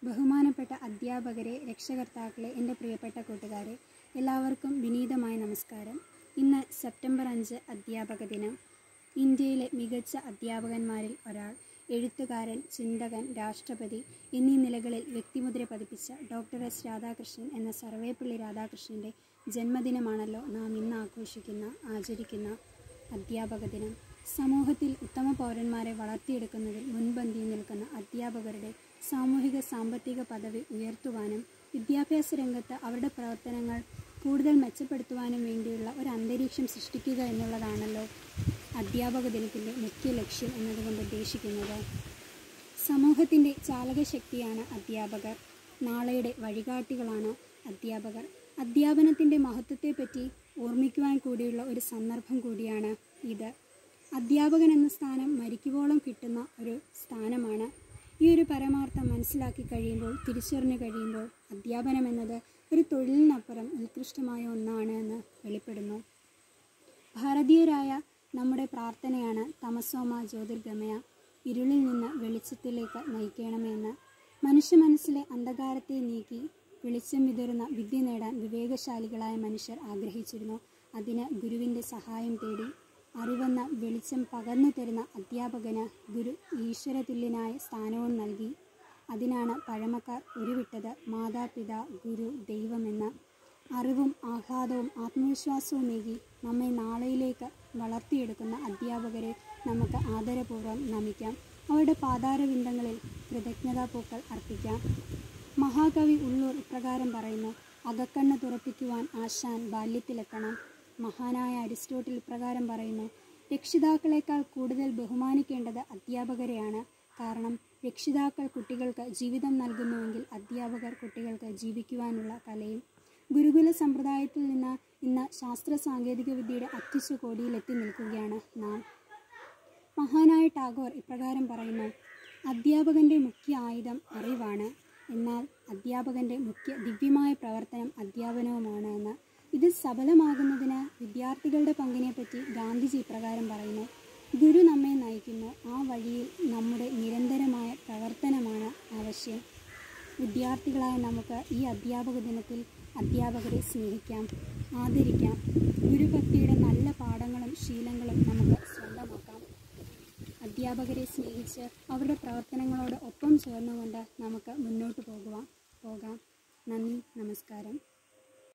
ബഹുമാനപ്പെട്ട അധ്യാപകരെ രക്ഷകർത്താക്കളെ എൻ്റെ പ്രിയപ്പെട്ട കൂട്ടുകാരെ എല്ലാവർക്കും വിനീതമായ നമസ്കാരം ഇന്ന് സെപ്റ്റംബർ അഞ്ച് അധ്യാപക ദിനം ഇന്ത്യയിലെ മികച്ച അധ്യാപകന്മാരിൽ ഒരാൾ എഴുത്തുകാരൻ ചിന്തകൻ രാഷ്ട്രപതി എന്നീ നിലകളിൽ വ്യക്തിമുദ്ര പതിപ്പിച്ച ഡോക്ടർ എസ് രാധാകൃഷ്ണൻ എന്ന സർവേപ്പള്ളി രാധാകൃഷ്ണൻ്റെ ജന്മദിനമാണല്ലോ നാം ഇന്ന് ആഘോഷിക്കുന്ന ആചരിക്കുന്ന അധ്യാപക ദിനം സമൂഹത്തിൽ ഉത്തമ പൗരന്മാരെ വളർത്തിയെടുക്കുന്നതിൽ മുൻപന്തിയിൽ നിൽക്കുന്ന അധ്യാപകരുടെ സാമൂഹിക സാമ്പത്തിക പദവി ഉയർത്തുവാനും വിദ്യാഭ്യാസ രംഗത്ത് അവരുടെ പ്രവർത്തനങ്ങൾ കൂടുതൽ മെച്ചപ്പെടുത്തുവാനും വേണ്ടിയുള്ള ഒരു അന്തരീക്ഷം സൃഷ്ടിക്കുക എന്നുള്ളതാണല്ലോ അധ്യാപക ദിനത്തിൻ്റെ മുഖ്യ ലക്ഷ്യം എന്നതുകൊണ്ട് ഉദ്ദേശിക്കുന്നത് സമൂഹത്തിൻ്റെ ചാലകശക്തിയാണ് അധ്യാപകർ നാളെയുടെ വഴികാട്ടികളാണ് അധ്യാപകർ അധ്യാപനത്തിൻ്റെ മഹത്വത്തെപ്പറ്റി ഓർമ്മിക്കുവാൻ കൂടിയുള്ള ഒരു സന്ദർഭം കൂടിയാണ് ഇത് അധ്യാപകൻ എന്ന സ്ഥാനം മരിക്കുവോളം കിട്ടുന്ന ഒരു സ്ഥാനമാണ് ഈ ഒരു പരമാർത്ഥം മനസ്സിലാക്കി കഴിയുമ്പോൾ തിരിച്ചറിഞ്ഞു കഴിയുമ്പോൾ അധ്യാപനം എന്നത് ഒരു തൊഴിലിനപ്പുറം ഉത്കൃഷ്ടമായ ഒന്നാണ് എന്ന് വെളിപ്പെടുന്നു ഭാരതീയരായ നമ്മുടെ പ്രാർത്ഥനയാണ് തമസോമ ജ്യോതിർഗമയ ഇരുളിൽ നിന്ന് വെളിച്ചത്തിലേക്ക് നയിക്കണമെന്ന് മനുഷ്യ മനസ്സിലെ അന്ധകാരത്തെ നീക്കി വെളിച്ചം വിതറുന്ന വിദ്യ നേടാൻ വിവേകശാലികളായ മനുഷ്യർ ആഗ്രഹിച്ചിരുന്നു അതിന് ഗുരുവിൻ്റെ സഹായം തേടി അറിവെന്ന വെളിച്ചം പകർന്നു തരുന്ന അധ്യാപകന് ഗുരു ഈശ്വരതുല്യനായ സ്ഥാനവും നൽകി അതിനാണ് പഴമക്കാർ ഉരുവിട്ടത് മാതാപിതാ ഗുരു ദൈവമെന്ന് അറിവും ആഹ്ലാദവും ആത്മവിശ്വാസവുമേകി നമ്മെ നാളെയിലേക്ക് വളർത്തിയെടുക്കുന്ന അധ്യാപകരെ നമുക്ക് ആദരപൂർവ്വം നമിക്കാം അവരുടെ പാതാരവിന്ദങ്ങളിൽ കൃതജ്ഞതാപൂക്കൾ അർപ്പിക്കാം മഹാകവി ഉള്ളൂർ ഇപ്രകാരം പറയുന്നു അകക്കണ്ണ് തുറപ്പിക്കുവാൻ ആശാൻ ബാല്യത്തിലെത്തണം മഹാനായ അരിസ്റ്റോട്ടിൽ ഇപ്രകാരം പറയുന്നു രക്ഷിതാക്കളെക്കാൾ കൂടുതൽ ബഹുമാനിക്കേണ്ടത് അധ്യാപകരെയാണ് കാരണം രക്ഷിതാക്കൾ കുട്ടികൾക്ക് ജീവിതം നൽകുന്നുവെങ്കിൽ അധ്യാപകർ കുട്ടികൾക്ക് ജീവിക്കുവാനുള്ള കലയും ഗുരുകുല സമ്പ്രദായത്തിൽ നിന്ന് ഇന്ന് ശാസ്ത്ര സാങ്കേതിക വിദ്യയുടെ അത്യുച്ച കോടിയിലെത്തി നിൽക്കുകയാണ് നാം മഹാനായ ടാഗോർ ഇപ്രകാരം പറയുന്നു അധ്യാപകൻ്റെ മുഖ്യ ആയുധം അറിവാണ് എന്നാൽ അധ്യാപകൻ്റെ മുഖ്യ ദിവ്യമായ പ്രവർത്തനം അധ്യാപനവുമാണ് എന്ന് ഇത് സഫലമാകുന്നതിന് വിദ്യാർത്ഥികളുടെ പങ്കിനെപ്പറ്റി ഗാന്ധിജി ഇപ്രകാരം പറയുന്നു ഗുരു നമ്മെ നയിക്കുന്നു ആ വഴിയിൽ നമ്മുടെ നിരന്തരമായ പ്രവർത്തനമാണ് ആവശ്യം വിദ്യാർത്ഥികളായ നമുക്ക് ഈ അധ്യാപക ദിനത്തിൽ അധ്യാപകരെ സ്നേഹിക്കാം ആദരിക്കാം ഗുരുഭക്തിയുടെ നല്ല പാഠങ്ങളും ശീലങ്ങളും നമുക്ക് സ്വന്തമാക്കാം അധ്യാപകരെ സ്നേഹിച്ച് അവരുടെ പ്രവർത്തനങ്ങളോട് ഒപ്പം ചേർന്നുകൊണ്ട് നമുക്ക് മുന്നോട്ട് പോകുവാൻ പോകാം നന്ദി നമസ്കാരം